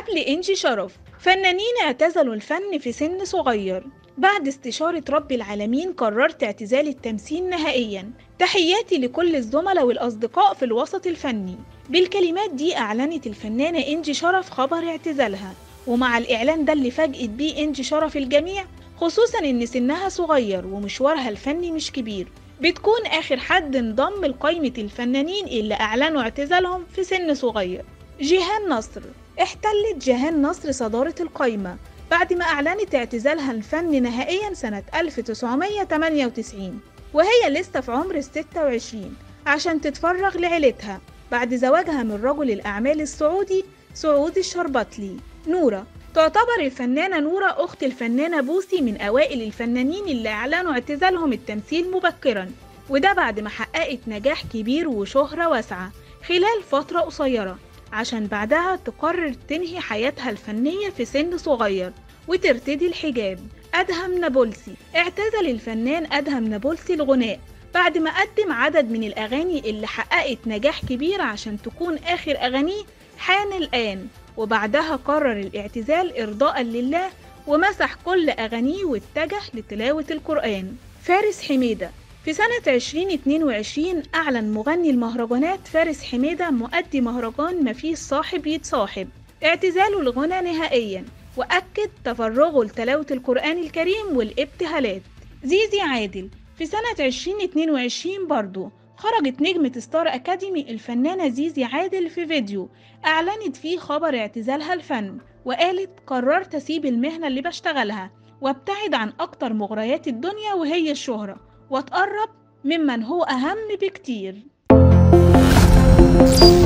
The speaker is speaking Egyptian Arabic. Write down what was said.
قبل إنجي شرف فنانين اعتزلوا الفن في سن صغير بعد استشارة رب العالمين قررت اعتزال التمثيل نهائيا تحياتي لكل الزملاء والأصدقاء في الوسط الفني بالكلمات دي أعلنت الفنانة إنجي شرف خبر اعتزالها ومع الإعلان ده اللي فاجئت بيه إنجي شرف الجميع خصوصا إن سنها صغير ومشوارها الفني مش كبير بتكون آخر حد انضم لقائمة الفنانين اللي أعلنوا اعتزالهم في سن صغير جيهان نصر احتلت جيهان نصر صدارة القائمة بعد ما أعلنت اعتزالها الفني نهائيا سنة 1998 وهي لسه في عمر 26 عشان تتفرغ لعيلتها بعد زواجها من رجل الأعمال السعودي سعود الشربطلي نورة تعتبر الفنانة نورة أخت الفنانة بوسي من أوائل الفنانين اللي أعلنوا اعتزالهم التمثيل مبكرا وده بعد ما حققت نجاح كبير وشهرة واسعة خلال فترة قصيرة عشان بعدها تقرر تنهي حياتها الفنية في سن صغير وترتدي الحجاب أدهم نابلسي اعتزل الفنان أدهم نابلسي الغناء بعد ما قدم عدد من الأغاني اللي حققت نجاح كبير عشان تكون آخر أغانيه حان الآن وبعدها قرر الاعتزال إرضاء لله ومسح كل أغانيه واتجه لتلاوة القرآن فارس حميدة في سنة 2022 أعلن مغني المهرجانات فارس حميدة مؤدي مهرجان مفيش صاحب يتصاحب اعتزاله الغنى نهائيا وأكد تفرغه لتلاوة القرآن الكريم والابتهالات زيزي عادل في سنة 2022 برضو خرجت نجمة ستار أكاديمي الفنانة زيزي عادل في فيديو أعلنت فيه خبر اعتزالها الفن وقالت قررت أسيب المهنة اللي بشتغلها وابتعد عن أكتر مغريات الدنيا وهي الشهرة واتقرب ممن هو أهم بكتير